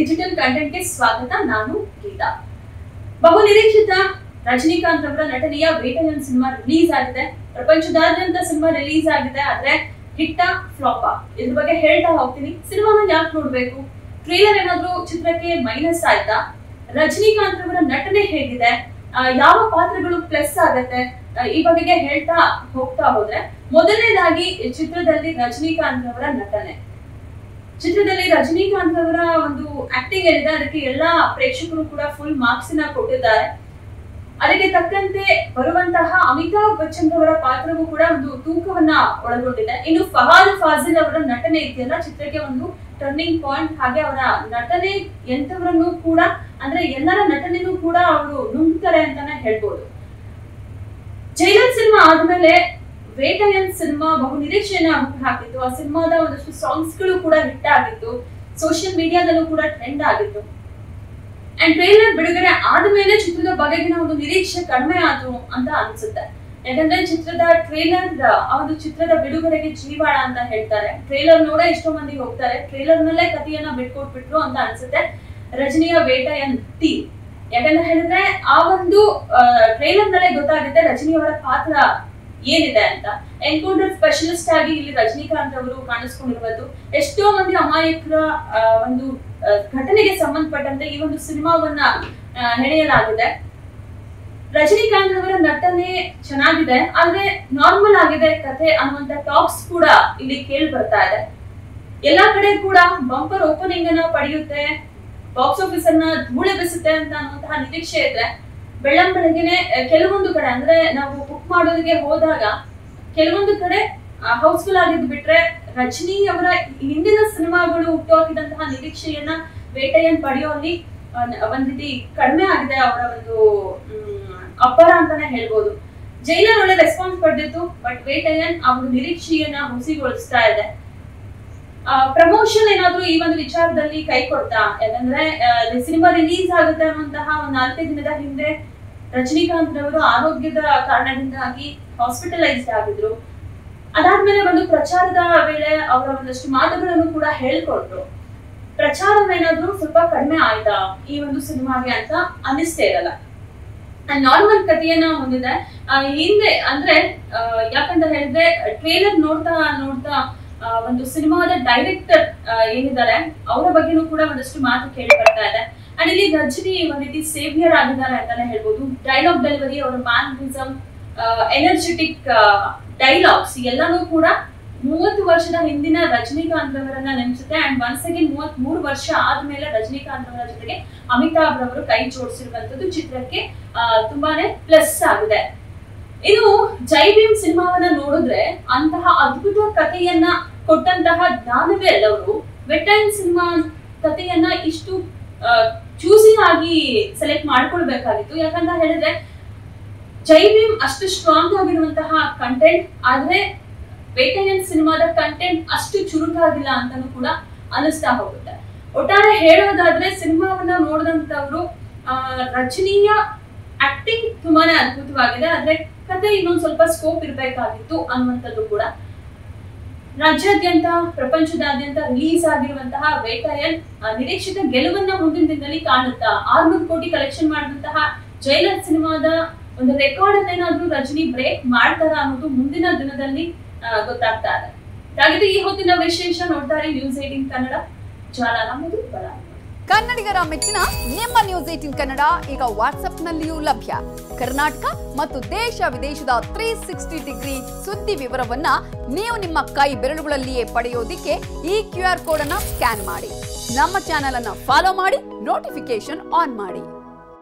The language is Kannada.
ಡಿಜಿಟಲ್ ಕಂಟೆಂಟ್ಗೆ ಸ್ವಾಗತ ನಾನು ಗೀತಾ ಬಹು ನಿರೀಕ್ಷಿತ ರಜನಿಕಾಂತ್ ಅವರ ನಟನೆಯ ವೇಟನನ್ ಸಿನಿಮಾ ರಿಲೀಸ್ ಆಗಿದೆ ಪ್ರಪಂಚದಾದ್ಯಂತ ಸಿನಿಮಾ ರಿಲೀಸ್ ಆಗಿದೆ ಆದ್ರೆ ಹಿಟ್ಟ ಫ್ಲಾಪ ಇದ್ರ ಬಗ್ಗೆ ಹೇಳ್ತಾ ಹೋಗ್ತೀನಿ ಸಿನಿಮಾನ ಯಾಕೆ ನೋಡ್ಬೇಕು ಟ್ರೇಲರ್ ಏನಾದ್ರೂ ಚಿತ್ರಕ್ಕೆ ಮೈನಸ್ ಆಯ್ತಾ ರಜನಿಕಾಂತ್ ಅವರ ನಟನೆ ಹೇಗಿದೆ ಆ, ಯಾವ ಪಾತ್ರಗಳು ಪ್ಲಸ್ ಆಗತ್ತೆ ಆ, ಈ ಬಗೆಗೆ ಹೇಳ್ತಾ ಹೋಗ್ತಾ ಹೋದ್ರೆ ಮೊದಲನೇದಾಗಿ ಈ ಚಿತ್ರದಲ್ಲಿ ರಜನಿಕಾಂತ್ ಅವರ ನಟನೆ ಚಿತ್ರದಲ್ಲಿ ರಜನಿಕಾಂತ್ ಅವರ ಒಂದು ಆಕ್ಟಿಂಗ್ ಏನಿದೆ ಅದಕ್ಕೆ ಎಲ್ಲಾ ಪ್ರೇಕ್ಷಕರು ಕೂಡ ಫುಲ್ ಮಾರ್ಕ್ಸ್ ನ ಕೊಟ್ಟಿದ್ದಾರೆ ಅದಕ್ಕೆ ತಕ್ಕಂತೆ ಬರುವಂತಹ ಅಮಿತಾಬ್ ಬಚ್ಚನ್ ಅವರ ಪಾತ್ರವೂ ಕೂಡ ಒಂದು ತೂಕವನ್ನ ಒಳಗೊಂಡಿದೆ ಇನ್ನು ಫಹಾದ್ ಫಾಜಿಲ್ ಅವರ ನಟನೆ ಇದೆಯಲ್ಲ ಚಿತ್ರಕ್ಕೆ ಒಂದು ಟರ್ನಿಂಗ್ ಪಾಯಿಂಟ್ ಹಾಗೆ ಅವರ ನಟನೆ ಎಂತವರನ್ನು ಕೂಡ ಅಂದ್ರೆ ಎಲ್ಲರ ನಟನೆನೂ ಕೂಡ ಅವರು ನುಂಗ್ತಾರೆ ಅಂತಾನೆ ಹೇಳ್ಬೋದು ಜೈಲರ್ ಸಿನಿಮಾ ಆದ್ಮೇಲೆ ವೇಟಯನ್ ಸಿನಿಮಾ ಬಹು ನಿರೀಕ್ಷೆಯನ್ನ ಹುಟ್ಟು ಹಾಕಿತ್ತು ಆ ಸಿನಿಮಾದ ಒಂದಷ್ಟು ಸಾಂಗ್ಸ್ ಗಳು ಕೂಡ ಹಿಟ್ ಆಗಿತ್ತು ಸೋಷಿಯಲ್ ಮೀಡಿಯಾದಲ್ಲೂ ಕೂಡ ಟ್ರೆಂಡ್ ಆಗಿತ್ತು ಅಂಡ್ ಟ್ರೈಲರ್ ಬಿಡುಗಡೆ ಆದ್ಮೇಲೆ ಚಿತ್ರದ ಬಗೆಗಿನ ಒಂದು ನಿರೀಕ್ಷೆ ಕಡಿಮೆ ಆಯ್ತು ಅಂತ ಅನ್ಸುತ್ತೆ ಯಾಕಂದ್ರೆ ಚಿತ್ರದ ಟ್ರೇಲರ್ ಆ ಒಂದು ಚಿತ್ರದ ಬಿಡುಗಡೆಗೆ ಜೀವಾಳ ಅಂತ ಹೇಳ್ತಾರೆ ಟ್ರೇಲರ್ ನೋಡೇ ಎಷ್ಟೋ ಮಂದಿ ಹೋಗ್ತಾರೆ ಟ್ರೇಲರ್ ನಲ್ಲೇ ಕಥೆಯನ್ನ ಬಿಟ್ಕೊಟ್ಬಿಟ್ರು ಅಂತ ಅನ್ಸುತ್ತೆ ರಜನಿಯ ವೇಟಯನ್ ಟಿ ಯಾಕಂತ ಹೇಳಿದ್ರೆ ಆ ಒಂದು ಟ್ರೇಲರ್ ನಲ್ಲೇ ಗೊತ್ತಾಗುತ್ತೆ ರಜನಿ ಅವರ ಪಾತ್ರ ಏನಿದೆ ಅಂತ ಎನ್ಕೌಂಟರ್ ಸ್ಪೆಷಲಿಸ್ಟ್ ಆಗಿ ಇಲ್ಲಿ ರಜನಿಕಾಂತ್ ಅವರು ಕಾಣಿಸ್ಕೊಂಡಿರುವುದು ಎಷ್ಟೋ ಮಂದಿ ಅಮಾಯಕರ ಆ, ಒಂದು ಆ, ಘಟನೆಗೆ ಸಂಬಂಧಪಟ್ಟಂತೆ ಈ ಒಂದು ಸಿನಿಮಾವನ್ನ ಆ, ಹೆಣೆಯಲಾಗಿದೆ ರಜನಿಕಾಂತ್ ಅವರ ನಟನೆ ಚೆನ್ನಾಗಿದೆ ಆದ್ರೆ ನಾರ್ಮಲ್ ಆಗಿದೆ ಕಥೆ ಅನ್ನುವಂತ ಟಾಕ್ಸ್ ಕೂಡ ಇಲ್ಲಿ ಕೇಳಿ ಬರ್ತಾ ಇದೆ ಎಲ್ಲಾ ಕಡೆ ಕೂಡ ಬಂಪರ್ ಓಪನಿಂಗ್ ಅನ್ನ ಪಡೆಯುತ್ತೆ ಬಾಕ್ಸ್ ಆಫೀಸ್ ಅನ್ನ ಧೂಳೆ ಬೆಸುತ್ತೆ ಅಂತ ಅನ್ನುವಂತಹ ನಿರೀಕ್ಷೆ ಇದೆ ಬೆಳ್ಳಂ ಬೆಳಗ್ಗೆನೆ ಅಹ್, ಕೆಲವೊಂದು ಕಡೆ ಅಂದ್ರೆ ನಾವು ಬುಕ್ ಮಾಡೋದಕ್ಕೆ ಹೋದಾಗ ಕೆಲವೊಂದು ಕಡೆ ಹೌಸ್ಫುಲ್ ಆಗಿದ್ದು ಬಿಟ್ರೆ ರಜನಿ ಅವರ ಹಿಂದಿನ ಸಿನಿಮಾಗಳು ಹುಟ್ಟುಹಾಕಿದಂತಹ ನಿರೀಕ್ಷೆಯನ್ನ ವೇಟೆಯನ್ ಪಡೆಯುವಲ್ಲಿ ಅಹ್, ಒಂದ್ ರೀತಿ ಕಡಿಮೆ ಆಗಿದೆ ಅವರ ಒಂದು ಮ್, ಅಬ್ಬರ ಅಂತಾನೆ ಹೇಳ್ಬೋದು ಜೈಲರ್ ಒಳ್ಳೆ ರೆಸ್ಪಾನ್ಸ್ ಪಡೆದಿತ್ತು ಬಟ್ ವೇಟೆಯನ್ ಆ ಒಂದು ನಿರೀಕ್ಷೆಯನ್ನ ಹುಸಿಗೊಳಿಸ್ತಾ ಇದೆ ಪ್ರಮೋಷನ್ ಏನಾದ್ರೂ ಈ ಒಂದು ವಿಚಾರದಲ್ಲಿ ಕೈ ಕೊಡ್ತಾ ಯಾಕಂದ್ರೆ ಸಿನಿಮಾ ರಿಲೀಸ್ ಆಗುತ್ತೆ ಅನ್ನುವಂತಹ ಒಂದು ನಾಲ್ಕೈದು ದಿನದ ಹಿಂದೆ ರಜನಿಕಾಂತ್ ರವರು ಆರೋಗ್ಯದ ಕಾರಣದಿಂದಾಗಿ ಹಾಸ್ಪಿಟಲೈಸ್ಡ್ ಆಗಿದ್ರು ಅದಾದ್ಮೇಲೆ ಒಂದು ಪ್ರಚಾರದ ವೇಳೆ ಅವರ ಒಂದಷ್ಟು ಮಾತುಗಳನ್ನು ಕೂಡ ಹೇಳ್ಕೊಟ್ರು ಪ್ರಚಾರವೇನಾದ್ರೂ ಸ್ವಲ್ಪ ಕಡಿಮೆ ಆಯ್ತಾ ಈ ಒಂದು ಸಿನಿಮಾಗೆ ಅಂತ ಅನಿಸ್ತೇ ಇರಲ್ಲ ನಾರ್ಮಲ್ ಕಥೆಯನ್ನ ಹೊಂದಿದೆ ಆ, ಹಿಂದೆ ಅಂದ್ರೆ ಆ, ಯಾಕಂತ ಹೇಳಿದ್ರೆ ಟ್ರೇಲರ್ ನೋಡ್ತಾ ನೋಡ್ತಾ ಆ, ಒಂದು ಸಿನಿಮಾದ ಡೈರೆಕ್ಟರ್ ಏನಿದ್ದಾರೆ ಅವರ ಬಗ್ಗೆನೂ ಕೂಡ ಒಂದಷ್ಟು ಮಾತು ಕೇಳಿ ಬರ್ತಾ ಇದೆ ಅಂಡ್ ಇಲ್ಲಿ ರಜನಿ ಒಂದ್ ರೀತಿ ಸೇವಿಯರ್ ಆಗಿದ್ದಾರೆ ಅಂತಾನೆ ಹೇಳ್ಬೋದು ಡೈಲಾಗ್ ಡೆಲಿವರಿ ಅವರ ಮ್ಯಾನರಿಸಮ್ ಎನರ್ಜೆಟಿಕ್ ಡೈಲಾಗ್ಸ್ ಎಲ್ಲಾನು ಕೂಡ ಮೂವತ್ತು ವರ್ಷದ ಹಿಂದಿನ ರಜನಿಕಾಂತ್ ಅವರನ್ನ ನೆನೆಸುತ್ತೆ ಅಂಡ್ ಒನ್ಸ್ ಅಗೇನ್ ಮೂವತ್ ಮೂರು ವರ್ಷ ಆದ್ಮೇಲೆ ರಜನಿಕಾಂತ್ ಅವರ ಜೊತೆಗೆ ಅಮಿತಾಬ್ ರವರು ಕೈ ಜೋಡಿಸಿರುವಂತದ್ದು ಚಿತ್ರಕ್ಕೆ ಆ, ತುಂಬಾನೇ ಪ್ಲಸ್ ಆಗಿದೆ ಇನ್ನು ಜೈ ಭೀಮ್ ಸಿನಿಮಾವನ್ನ ನೋಡಿದ್ರೆ ಅಂತಹ ಅದ್ಭುತ ಕಥೆಯನ್ನ ಕೊಟ್ಟಂತಹ ಜ್ಞಾನವೇ ಅಲ್ಲವರು ವೆಟೈನ್ ಸಿನಿಮಾ ಕಥೆಯನ್ನ ಇಷ್ಟು ಚೂಸಿ ಆಗಿ ಸೆಲೆಕ್ಟ್ ಮಾಡ್ಕೊಳ್ಬೇಕಾಗಿತ್ತು ಯಾಕಂತ ಹೇಳಿದ್ರೆ ಜೈ ಭೀಮ್ ಅಷ್ಟು ಸ್ಟ್ರಾಂಗ್ ಆಗಿರುವಂತಹ ಕಂಟೆಂಟ್ ಆದ್ರೆ ವೇಟೈನ್ ಸಿನಿಮಾದ ಕಂಟೆಂಟ್ ಅಷ್ಟು ಚುರುಕಾಗಿಲ್ಲ ಅಂತಾನು ಕೂಡ ಅನಿಸ್ತಾ ಹೋಗುತ್ತೆ ಒಟ್ಟಾರೆ ಹೇಳೋದಾದ್ರೆ ಸಿನಿಮಾವನ್ನ ನೋಡಿದಂತವ್ರು ಆ, ರಜನಿಯ ಆಕ್ಟಿಂಗ್ ತುಂಬಾನೇ ಅದ್ಭುತವಾಗಿದೆ ಆದ್ರೆ ಕತೆ ಇನ್ನೊಂದ್ ಸ್ವಲ್ಪ ಸ್ಕೋಪ್ ಇರಬೇಕಾಗಿತ್ತು ಅನ್ನುವಂಥದ್ದು ಕೂಡ ರಾಜ್ಯಾದ್ಯಂತ ಪ್ರಪಂಚದಾದ್ಯಂತ ರಿಲೀಸ್ ಆಗಿರುವಂತಹ ವೇಟಯನ್ ಆ, ನಿರೀಕ್ಷಿತ ಗೆಲುವನ್ನ ಮುಂದಿನ ದಿನದಲ್ಲಿ ಕಾಣುತ್ತಾ ಆರ್ನೂರು ಕೋಟಿ ಕಲೆಕ್ಷನ್ ಮಾಡಿದಂತಹ ಜೈಲರ್ ಸಿನಿಮಾದ ಒಂದು ರೆಕಾರ್ಡ್ ಅನ್ನೇನಾದ್ರೂ ರಜನಿ ಬ್ರೇಕ್ ಮಾಡ್ತಾರ ಅನ್ನೋದು ಮುಂದಿನ ದಿನದಲ್ಲಿ ಆ, ಗೊತ್ತಾಗ್ತಾ ಇದೆ ಹಾಗಿದ್ರೆ ಈ ಹೊತ್ತಿನ ವಿಶೇಷ ನೋಡ್ತಾರೆ ನ್ಯೂಸ್ ಏಟಿನ್ ಕನ್ನಡ ಜಾಲ ನಮ್ಮದು ಬಲ ನಮ್ಮದು. ಕನ್ನಡಿಗರ ಮೆಚ್ಚಿನ ನಿಮ್ಮ ನ್ಯೂಸ್ ಏಟಿನ್ ಕನ್ನಡ ಈಗ ವಾಟ್ಸ್ಆಪ್ನಲ್ಲಿಯೂ ಲಭ್ಯ ಕರ್ನಾಟಕ ಮತ್ತು ದೇಶ ವಿದೇಶದ ತ್ರೀ ಸಿಕ್ಸ್ಟಿ ಡಿಗ್ರಿ ಸುದ್ದಿ ವಿವರವನ್ನ ನೀವು ನಿಮ್ಮ ಕೈ ಬೆರಳುಗಳಲ್ಲಿಯೇ ಪಡೆಯೋದಿಕ್ಕೆ ಈ ಕ್ಯೂ ಆರ್ ಕೋಡ್ ಅನ್ನ ಸ್ಕ್ಯಾನ್ ಮಾಡಿ ನಮ್ಮ ಚಾನೆಲ್ ಅನ್ನ ಫಾಲೋ ಮಾಡಿ ನೋಟಿಫಿಕೇಶನ್ ಆನ್ ಮಾಡಿ